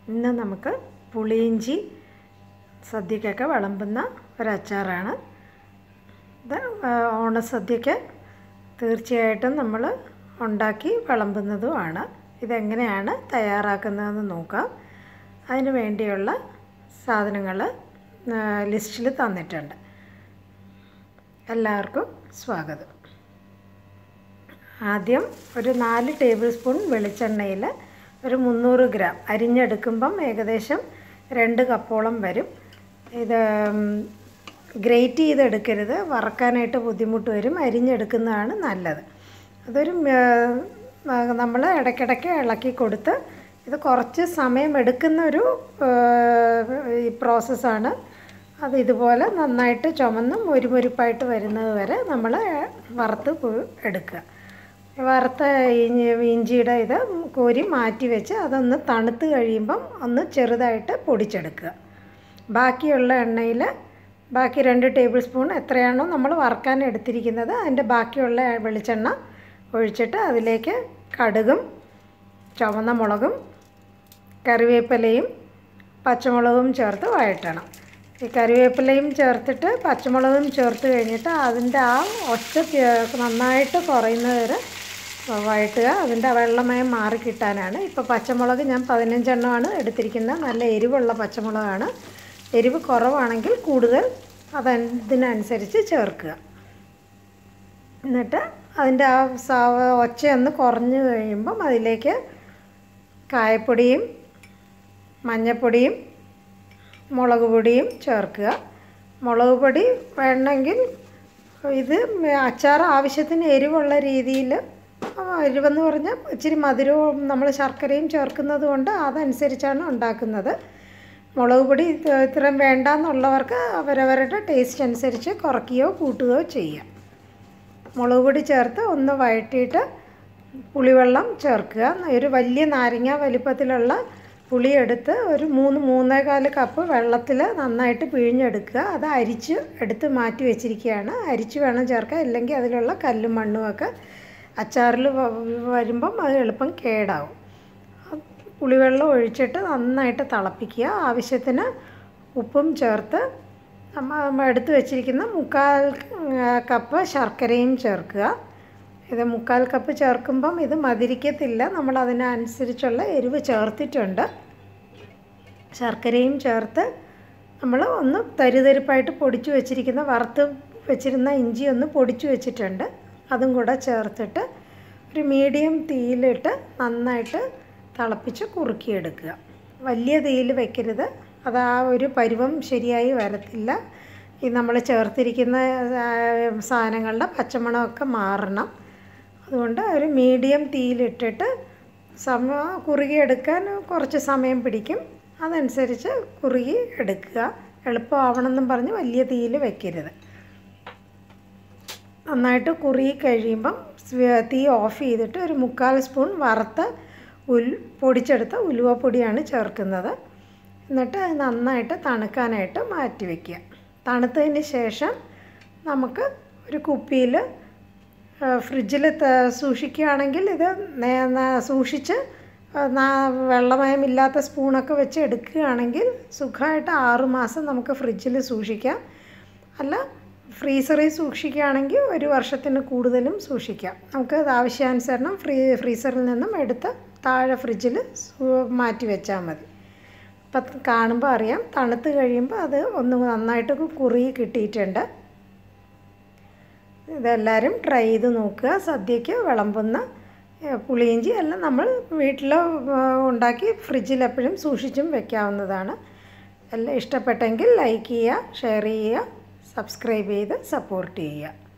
ഇന്ന് നമുക്ക് പുളിയിഞ്ചി സദ്യക്കൊക്കെ വിളമ്പുന്ന ഒരച്ചാറാണ് ഇത് ഓണസദ്യക്ക് തീർച്ചയായിട്ടും നമ്മൾ ഉണ്ടാക്കി വിളമ്പുന്നതുമാണ് ഇതെങ്ങനെയാണ് തയ്യാറാക്കുന്നതെന്ന് നോക്കാം അതിന് വേണ്ടിയുള്ള സാധനങ്ങൾ ലിസ്റ്റിൽ തന്നിട്ടുണ്ട് എല്ലാവർക്കും സ്വാഗതം ആദ്യം ഒരു നാല് ടേബിൾ സ്പൂൺ വെളിച്ചെണ്ണയിൽ ഒരു മുന്നൂറ് ഗ്രാം അരിഞ്ഞെടുക്കുമ്പം ഏകദേശം രണ്ട് കപ്പോളം വരും ഇത് ഗ്രേറ്റ് ചെയ്തെടുക്കരുത് വറക്കാനായിട്ട് ബുദ്ധിമുട്ട് വരും അരിഞ്ഞെടുക്കുന്നതാണ് നല്ലത് അതൊരു നമ്മൾ ഇടയ്ക്കിടയ്ക്ക് ഇളക്കി കൊടുത്ത് ഇത് കുറച്ച് സമയം എടുക്കുന്ന ഒരു ഈ പ്രോസസ്സാണ് അത് ഇതുപോലെ നന്നായിട്ട് ചുമന്ന് മുരുമുരുപ്പായിട്ട് വരുന്നത് വരെ നമ്മൾ വറുത്ത് എടുക്കുക വറുത്ത ഇഞ്ചിയുടെ ഇത് കോരി മാറ്റി വെച്ച് അതൊന്ന് തണുത്ത് കഴിയുമ്പം ഒന്ന് ചെറുതായിട്ട് പൊടിച്ചെടുക്കുക ബാക്കിയുള്ള എണ്ണയിൽ ബാക്കി രണ്ട് ടേബിൾ സ്പൂൺ എത്രയാണോ നമ്മൾ വറുക്കാൻ എടുത്തിരിക്കുന്നത് അതിൻ്റെ ബാക്കിയുള്ള വെളിച്ചെണ്ണ ഒഴിച്ചിട്ട് അതിലേക്ക് കടുകും ചുവന്ന മുളകും കറിവേപ്പിലയും പച്ചമുളകും ചേർത്ത് വഴറ്റണം ഈ കറിവേപ്പിലയും ചേർത്തിട്ട് പച്ചമുളകും ചേർത്ത് കഴിഞ്ഞിട്ട് അതിൻ്റെ ആ ഒച്ച നന്നായിട്ട് കുറയുന്നത് വരെ വഴറ്റുക അതിൻ്റെ വെള്ളമയം മാറി കിട്ടാനാണ് ഇപ്പോൾ പച്ചമുളക് ഞാൻ പതിനഞ്ചെണ്ണമാണ് എടുത്തിരിക്കുന്നത് നല്ല എരിവുള്ള പച്ചമുളകാണ് എരിവ് കുറവാണെങ്കിൽ കൂടുതൽ അതതിനനുസരിച്ച് ചേർക്കുക എന്നിട്ട് അതിൻ്റെ ആ സാവ ഒച്ചയൊന്ന് കുറഞ്ഞു കഴിയുമ്പം അതിലേക്ക് കായപ്പൊടിയും മഞ്ഞൾപ്പൊടിയും മുളക് പൊടിയും ചേർക്കുക മുളക് പൊടി വേണമെങ്കിൽ ഇത് അച്ചാർ ആവശ്യത്തിന് എരിവുള്ള രീതിയിൽ എരിവെന്ന് പറഞ്ഞാൽ ഇച്ചിരി മധുരവും നമ്മൾ ശർക്കരയും ചേർക്കുന്നത് കൊണ്ട് അതനുസരിച്ചാണ് ഉണ്ടാക്കുന്നത് മുളക് പൊടി ഇത്രയും വേണ്ടെന്നുള്ളവർക്ക് അവരവരുടെ ടേസ്റ്റ് അനുസരിച്ച് കുറയ്ക്കുകയോ കൂട്ടുകയോ ചെയ്യാം മുളക് പൊടി ചേർത്ത് ഒന്ന് വഴറ്റിയിട്ട് പുളിവെള്ളം ചേർക്കുക ഒരു വലിയ നാരങ്ങ വലിപ്പത്തിലുള്ള പുളി എടുത്ത് ഒരു മൂന്ന് മൂന്നേകാല് കപ്പ് വെള്ളത്തിൽ നന്നായിട്ട് പിഴിഞ്ഞെടുക്കുക അത് അരിച്ച് എടുത്ത് മാറ്റി വെച്ചിരിക്കുകയാണ് അരിച്ച് വേണം ചേർക്കാൻ ഇല്ലെങ്കിൽ അതിലുള്ള കല്ലും മണ്ണും ഒക്കെ അച്ചാറിൽ വരുമ്പം അത് എളുപ്പം കേടാവും പുളിവെള്ളം ഒഴിച്ചിട്ട് നന്നായിട്ട് തിളപ്പിക്കുക ആവശ്യത്തിന് ഉപ്പും ചേർത്ത് നമ്മൾ എടുത്ത് വെച്ചിരിക്കുന്ന മുക്കാൽ കപ്പ് ശർക്കരയും ചേർക്കുക ഇത് മുക്കാൽ കപ്പ് ചേർക്കുമ്പം ഇത് മതിരിക്കത്തില്ല നമ്മൾ അതിനനുസരിച്ചുള്ള എരിവ് ചേർത്തിട്ടുണ്ട് ശർക്കരയും ചേർത്ത് നമ്മൾ ഒന്ന് തരിതരിപ്പായിട്ട് പൊടിച്ചു വെച്ചിരിക്കുന്ന വറുത്ത് വെച്ചിരുന്ന ഇഞ്ചി ഒന്ന് പൊടിച്ചു വെച്ചിട്ടുണ്ട് അതും കൂടെ ചേർത്തിട്ട് ഒരു മീഡിയം തീയിലിട്ട് നന്നായിട്ട് തിളപ്പിച്ച് കുറുക്കിയെടുക്കുക വലിയ തീയിൽ വെക്കരുത് അത് ആ ഒരു പരുവം ശരിയായി വരത്തില്ല ഈ നമ്മൾ ചേർത്തിരിക്കുന്ന സാധനങ്ങളുടെ പച്ചമണമൊക്കെ മാറണം അതുകൊണ്ട് ഒരു മീഡിയം തീയിലിട്ടിട്ട് സമ കുറുകിയെടുക്കാൻ കുറച്ച് സമയം പിടിക്കും അതനുസരിച്ച് കുറുകി എടുക്കുക എളുപ്പമാവണമെന്നും പറഞ്ഞ് വലിയ തീയിൽ വെക്കരുത് നന്നായിട്ട് കുറുകി കഴിയുമ്പം തീ ഓഫ് ചെയ്തിട്ട് ഒരു മുക്കാൽ സ്പൂൺ വറുത്ത ഉൽ പൊടിച്ചെടുത്ത ഉലുവപ്പൊടിയാണ് ചേർക്കുന്നത് എന്നിട്ട് അത് നന്നായിട്ട് തണുക്കാനായിട്ട് മാറ്റി വയ്ക്കുക തണുത്തതിന് ശേഷം നമുക്ക് ഒരു കുപ്പിയിൽ ഫ്രിഡ്ജിൽ സൂക്ഷിക്കുകയാണെങ്കിൽ ഇത് സൂക്ഷിച്ച് വെള്ളമയമില്ലാത്ത സ്പൂണൊക്കെ വെച്ച് എടുക്കുകയാണെങ്കിൽ സുഖമായിട്ട് ആറുമാസം നമുക്ക് ഫ്രിഡ്ജിൽ സൂക്ഷിക്കാം അല്ല ഫ്രീസറിൽ സൂക്ഷിക്കുകയാണെങ്കിൽ ഒരു വർഷത്തിന് കൂടുതലും സൂക്ഷിക്കാം നമുക്ക് അത് ആവശ്യാനുസരണം ഫ്രീ ഫ്രീസറിൽ നിന്നും എടുത്ത് താഴെ ഫ്രിഡ്ജിൽ മാറ്റി വെച്ചാൽ മതി അപ്പം കാണുമ്പോൾ അറിയാം തണുത്ത് കഴിയുമ്പോൾ അത് ഒന്ന് നന്നായിട്ട് കുറുകി കിട്ടിയിട്ടുണ്ട് ഇതെല്ലാവരും ട്രൈ ചെയ്ത് നോക്കുക സദ്യയ്ക്ക് വിളമ്പുന്ന പുളിയിഞ്ചി എല്ലാം നമ്മൾ വീട്ടിൽ ഉണ്ടാക്കി ഫ്രിഡ്ജിൽ എപ്പോഴും സൂക്ഷിച്ചും വെക്കാവുന്നതാണ് എല്ലാം ഇഷ്ടപ്പെട്ടെങ്കിൽ ലൈക്ക് ചെയ്യുക ഷെയർ ചെയ്യുക സബ്സ്ക്രൈബ് ചെയ്ത് സപ്പോർട്ട് ചെയ്യുക